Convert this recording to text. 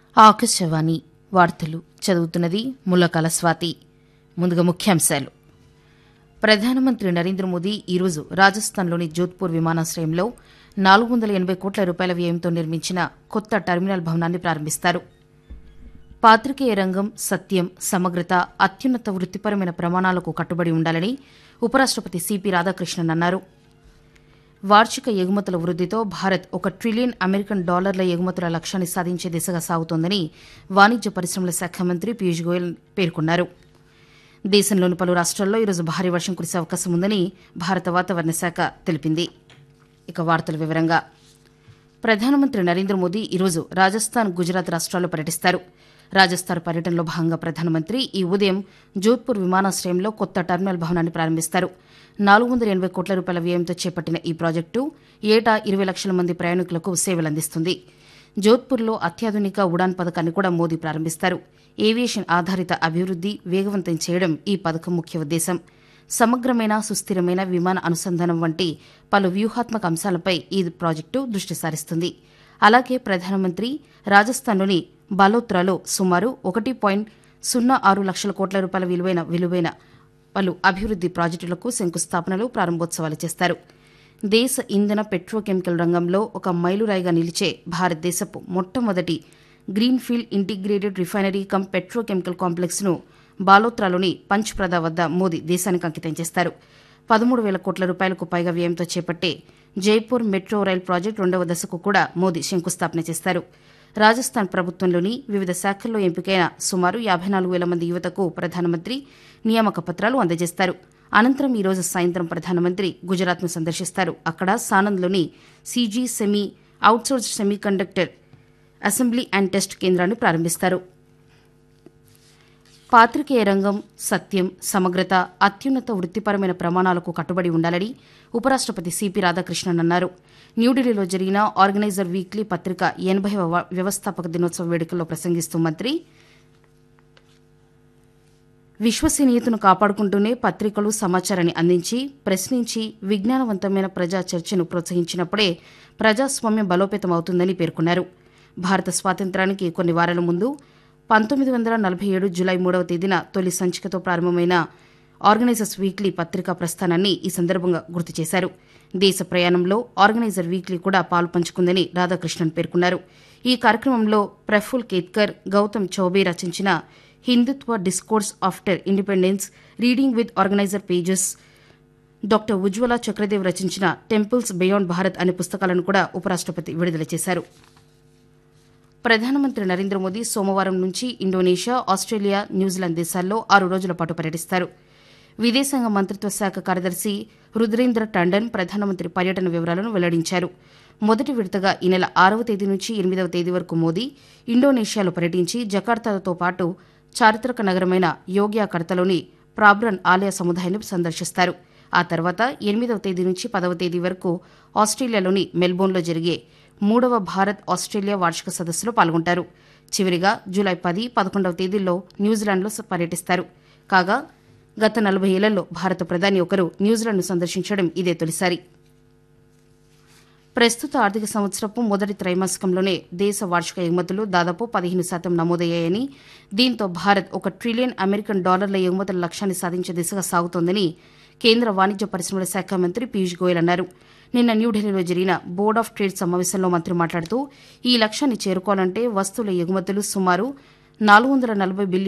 ఆకాశవాణి వార్తలు చదువుతున్నది ముల్లకాల స్వాతి ముందుగా ముఖ్యాంశాలు ప్రధానమంత్రి నరేంద్ర మోదీ ఈరోజు రాజస్థాన్లోని జోధ్పూర్ విమానాశ్రయంలో నాలుగు వందల ఎనబై కోట్ల రూపాయల వ్యయంతో నిర్మించిన కొత్త టెర్మినల్ భవనాన్ని ప్రారంభిస్తారు పాత్రికేయ రంగం సత్యం సమగ్రత అత్యున్నత వృత్తిపరమైన ప్రమాణాలకు కట్టుబడి ఉండాలని ఉపరాష్టపతి సిపి రాధాకృష్ణన్ అన్నారు వార్షిక ఎగుమతుల వృద్దితో భారత్ ఒక ట్రిలియన్ అమెరికన్ డాలర్ల ఎగుమతుల లక్ష్యాన్ని సాధించే దిశగా సాగుతోందని వాణిజ్య పరిశ్రమల శాఖ మంత్రి పీయూష్ గోయల్ పేర్కొన్నారు దేశంలోని పలు రాష్ట్రాల్లో ఈరోజు భారీ వర్షం కురిసే అవకాశం ఉందని భారత వాతావరణ శాఖ తెలిపింది ఇక వార్తల వివరంగా ప్రధానమంత్రి నరేంద్ర మోదీ ఈరోజు రాజస్థాన్ గుజరాత్ రాష్ట్రాల్లో పర్యటిస్తారు రాజస్థాన్ పర్యటనలో భాగంగా ప్రధానమంత్రి ఈ ఉదయం జోధ్పూర్ విమానాశ్రయంలో కొత్త టెర్మినల్ భవనాన్ని ప్రారంభిస్తారు నాలుగు వందల ఎనబై కోట్ల రూపాయల వ్యయంతో చేపట్టిన ఈ ప్రాజెక్టు ఏటా ఇరవై లక్షల మంది ప్రయాణికులకు సేవలందిస్తుంది జోధ్పూర్లో అత్యాధునిక ఉడాన్ పథకాన్ని కూడా మోదీ ప్రారంభిస్తారు ఏవియేషన్ ఆధారిత అభివృద్ది వేగవంతం చేయడం ఈ పథకం ముఖ్య ఉద్దేశం సమగ్రమైన సుస్థిరమైన విమాన అనుసంధానం వంటి పలు వ్యూహాత్మక అంశాలపై ఈ ప్రాజెక్టు దృష్టి సారిస్తుంది అలాగే ప్రధానమంత్రి రాజస్థాన్లోని బాలోత్రాలో సుమారు ఒకటి పాయింట్ సున్నా ఆరు లక్షల కోట్ల రూపాయల విలువైన విలువైన పలు అభివృద్ది ప్రాజెక్టులకు శంకుస్థాపనలు ప్రారంభోత్సవాలు చేస్తారు దేశ ఇంధన పెట్రోకెమికల్ రంగంలో ఒక మైలురాయిగా నిలిచే భారతదేశపు మొట్టమొదటి greenfield integrated refinery cum petrochemical complex ను బాలోత్రాలోని పంచ్ప్రద వద్ద మోదీ దేశానికి అంకితం చేస్తారు పదమూడు వేల కోట్ల రూపాయలకు పైగా వ్యయంతో చేపట్టే జైపూర్ మెట్రో రైల్ ప్రాజెక్టు రెండవ దశకు కూడా మోదీ శంకుస్థాపన చేస్తారు రాజస్థాన్ ప్రభుత్వంలోని వివిధ శాఖల్లో ఎంపికైన సుమారు యాబై నాలుగు వేల మంది యువతకు ప్రధానమంత్రి నియామక పత్రాలు అందజేస్తారు అనంతరం ఈ రోజు సాయంత్రం ప్రధానమంత్రి గుజరాత్ను సందర్శిస్తారు అక్కడ సానంద్లోని C G semi outsource semiconductor assembly and test కేంద్రాన్ని ప్రారంభిస్తారు పాత్రికేయ రంగం సత్యం సమగ్రత అత్యున్నత వృత్తిపరమైన ప్రమాణాలకు కట్టుబడి ఉండాలని ఉపరాష్టపతి సిపి రాధాకృష్ణన్ అన్నారు న్యూఢిల్లీలో జరిగిన ఆర్గనైజర్ వీక్లీ పత్రిక ఎనభైవ వ్యవస్థాపక దినోత్సవ వేడుకల్లో ప్రసంగిస్తూ మంత్రి విశ్వసనీయతను కాపాడుకుంటూనే పత్రికలు సమాచారాన్ని అందించి ప్రశ్నించి విజ్ఞానవంతమైన ప్రజా చర్చను ప్రోత్సహించినప్పుడే ప్రజాస్వామ్యం బలోపేతమవుతుందని పేర్కొన్నారు భారత స్వాతంత్ర్యానికి కొన్ని వారాల ముందు పంతొమ్మిది వందల నలభై ఏడు జులై మూడవ తేదీన తొలి సంచికతో ప్రారంభమైన ఆర్గనైజర్స్ వీక్లీ పత్రికా ప్రస్థానాన్ని ఈ సందర్భంగా గుర్తు చేశారు దేశ ప్రయాణంలో ఆర్గనైజర్ వీక్లీ కూడా పాలు పంచుకుందని రాధాకృష్ణన్ పేర్కొన్నారు ఈ కార్యక్రమంలో ప్రఫుల్ కేత్కర్ గౌతమ్ చౌబే రచించిన Hindutva discourse after independence reading with Organiser pages doctor Ujwala Chakradev రచించిన టెంపుల్స్ బియాండ్ భారత్ అనే పుస్తకాలను కూడా ఉపరాష్టపతి విడుదల చేశారు ప్రధానమంత్రి నరేంద్ర మోదీ సోమవారం నుంచి ఇండోనేషియా ఆస్ట్రేలియా న్యూజిలాండ్ దేశాల్లో ఆరు రోజుల పాటు పర్యటిస్తారు విదేశాంగ మంత్రిత్వ శాఖ కార్యదర్శి రుద్రేంద్ర టండన్ ప్రధానమంత్రి పర్యటన వివరాలను వెల్లడించారు మొదటి విడతగా ఈ నెల ఆరవ తేదీ నుంచి ఎనిమిదవ తేదీ వరకు మోదీ ఇండోనేషియాలో పర్యటించి జకార్తాతో పాటు చారిత్రక నగరమైన యోగ్యాకర్తలోని ప్రాబ్రన్ ఆలయ సముదాయాన్ని సందర్శిస్తారు ఆ తర్వాత ఎనిమిదవ తేదీ నుంచి పదవ తేదీ వరకు ఆస్ట్రేలియాలోని మెల్బోర్న్లో జరిగే మూడవ భారత్ ఆస్ట్రేలియా వార్షిక సదస్సులో పాల్గొంటారు చివరిగా జూలై పది పదకొండవ తేదీల్లో న్యూజిలాండ్లో పర్యటిస్తారు కాగా గత నలభై ఏళ్లలో భారత ప్రధాని ఒకరు న్యూజిలాండ్ను సందర్శించడం ఇదే తొలిసారి ప్రస్తుత ఆర్థిక సంవత్సరపు మొదటి త్రైమాసికంలోనే దేశ వార్షిక ఎగుమతులు దాదాపు పదిహేను శాతం నమోదయ్యాయని దీంతో భారత్ ఒక ట్రిలియన్ అమెరికన్ డాలర్ల ఎగుమతుల లక్ష్యాన్ని సాధించే దిశగా సాగుతోందని కేంద్ర వాణిజ్య పరిశ్రమల శాఖ మంత్రి పీయూష్ గోయల్ అన్నారు నిన్న న్యూఢిల్లీలో జరిగిన బోర్డ్ ఆఫ్ ట్రేడ్ సమావేశంలో మంత్రి మాట్లాడుతూ ఈ లక్ష్యాన్ని చేరుకోవాలంటే వస్తువుల ఎగుమతులు సుమారు నాలుగు వందల నలభై బిలియన్